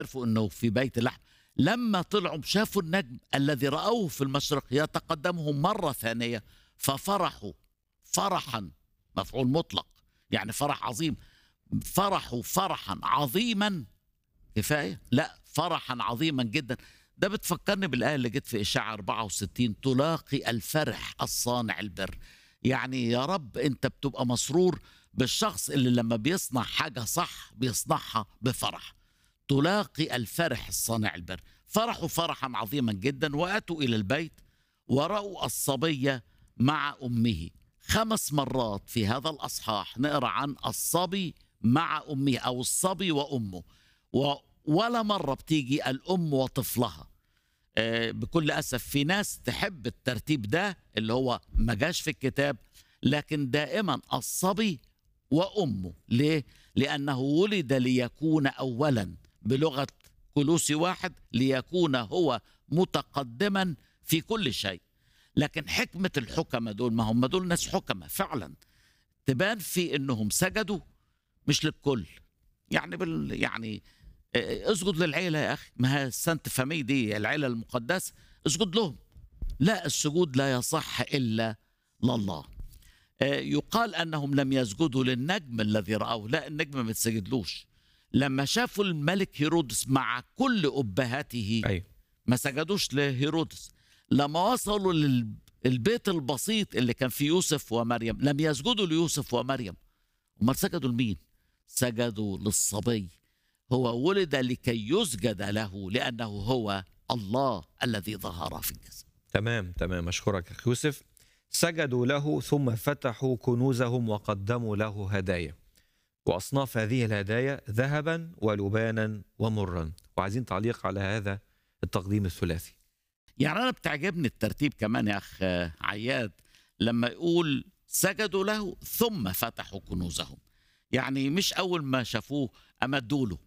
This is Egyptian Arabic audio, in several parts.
عرفوا انه في بيت لحم لما طلعوا شافوا النجم الذي رأوه في المشرق يتقدمهم مرة ثانية ففرحوا فرحا مفعول مطلق يعني فرح عظيم فرحوا فرحا عظيما كفاية لا فرحا عظيما جدا ده بتفكرني بالآية اللي جت في إشاعة 64 تلاقي الفرح الصانع البر يعني يا رب أنت بتبقى مسرور بالشخص اللي لما بيصنع حاجة صح بيصنعها بفرح تلاقي الفرح الصانع البر فرحوا فرحا عظيما جدا واتوا الى البيت ورأوا الصبية مع امه خمس مرات في هذا الاصحاح نقرا عن الصبي مع امه او الصبي وامه و ولا مره بتيجي الام وطفلها آه، بكل اسف في ناس تحب الترتيب ده اللي هو ما جاش في الكتاب لكن دائما الصبي وامه ليه لانه ولد ليكون اولا بلغه كلوسي واحد ليكون هو متقدما في كل شيء لكن حكمه الحكمه دول ما هم دول ناس حكمه فعلا تبان في انهم سجدوا مش للكل يعني بال يعني آه، اسجد للعيله يا اخي ما هي السانت فامي دي العيله المقدسه اسجد لهم لا السجود لا يصح الا لله آه، يقال انهم لم يسجدوا للنجم الذي راوه لا النجم ما تسجدلوش لما شافوا الملك هيرودس مع كل ابهاته ايوه ما سجدوش لهيرودس لما وصلوا للبيت البسيط اللي كان فيه يوسف ومريم لم يسجدوا ليوسف ومريم امال سجدوا لمين سجدوا للصبي هو ولد لكي يسجد له لانه هو الله الذي ظهر في الجسد تمام تمام اشكرك اخ يوسف سجدوا له ثم فتحوا كنوزهم وقدموا له هدايا واصناف هذه الهدايا ذهبا ولبانا ومرا وعايزين تعليق على هذا التقديم الثلاثي يعني انا بتعجبني الترتيب كمان يا اخ عياد لما يقول سجدوا له ثم فتحوا كنوزهم يعني مش اول ما شافوه امدوا له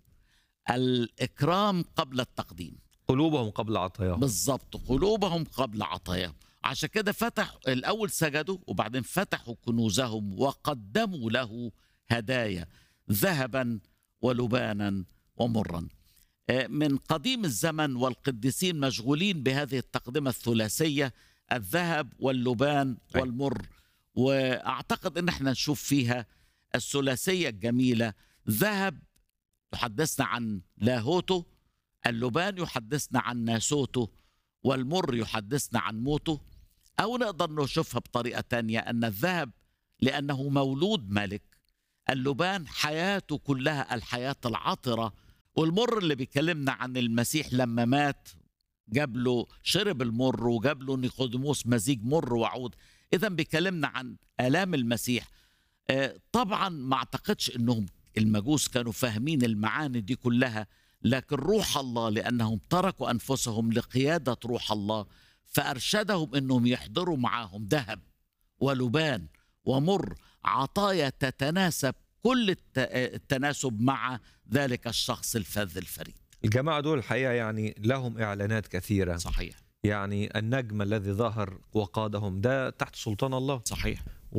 الاكرام قبل التقديم قلوبهم قبل عطاياهم بالظبط قلوبهم قبل عطاياهم عشان كده فتح الاول سجدوا وبعدين فتحوا كنوزهم وقدموا له هدايا ذهبا ولبانا ومرا آه، من قديم الزمن والقديسين مشغولين بهذه التقدمه الثلاثيه الذهب واللبان أي. والمر واعتقد ان احنا نشوف فيها الثلاثيه الجميله ذهب يحدثنا عن لاهوته اللبان يحدثنا عن ناسوته والمر يحدثنا عن موته أو نقدر نشوفها بطريقة تانية أن الذهب لأنه مولود ملك اللبان حياته كلها الحياة العطرة والمر اللي بيكلمنا عن المسيح لما مات جاب له شرب المر وجاب له نيقوديموس مزيج مر وعود إذا بيكلمنا عن آلام المسيح آه، طبعا ما اعتقدش انهم المجوس كانوا فاهمين المعاني دي كلها لكن روح الله لانهم تركوا انفسهم لقياده روح الله فارشدهم انهم يحضروا معاهم ذهب ولبان ومر عطايا تتناسب كل الت- التناسب مع ذلك الشخص الفذ الفريد الجماعة دول الحقيقة يعني لهم إعلانات كثيرة صحيح يعني النجم الذي ظهر وقادهم ده تحت سلطان الله صحيح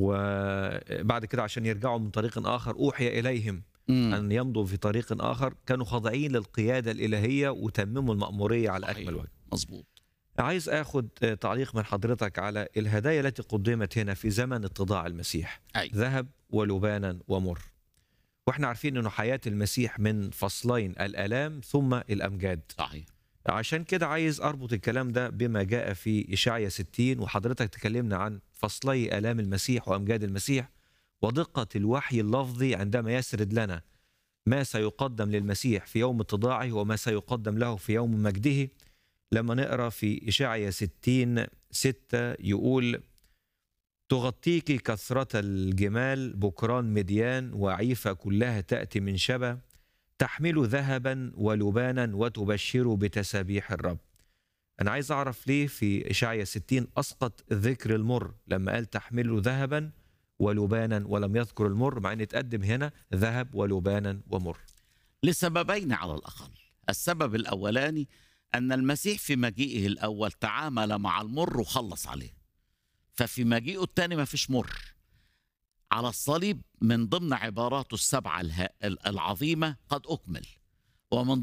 وبعد كده عشان يرجعوا من طريق آخر أوحي إليهم مم. أن يمضوا في طريق آخر كانوا خاضعين للقيادة الإلهية وتمموا المأمورية على صحيح. أكمل وجه مظبوط عايز أخد آه، تعليق من حضرتك على الهدايا التي قدمت هنا في زمن اتضاع المسيح أي. ذهب ولبانا ومر واحنا عارفين انه حياة المسيح من فصلين الآلام ثم الأمجاد صحيح عشان كده عايز أربط الكلام ده بما جاء في إشعيا 60 وحضرتك تكلمنا عن فصلي آلام المسيح وأمجاد المسيح ودقة الوحي اللفظي عندما يسرد لنا ما سيقدم للمسيح في يوم اتضاعه وما سيقدم له في يوم مجده لما نقرا في إشعيا 60 6 يقول تغطيك كثرة الجمال بكران مديان وعيفة كلها تأتي من شبا تحمل ذهبا ولبانا وتبشر بتسابيح الرب أنا عايز أعرف ليه في إشعيا 60 أسقط ذكر المر لما قال تحمل ذهبا ولبانا ولم يذكر المر مع أن اتقدم هنا ذهب ولبانا ومر لسببين على الأقل السبب الأولاني أن المسيح في مجيئه الأول تعامل مع المر وخلص عليه ففي مجيئه الثاني ما فيش مر على الصليب من ضمن عباراته السبعة اله- العظيمة قد أكمل ومن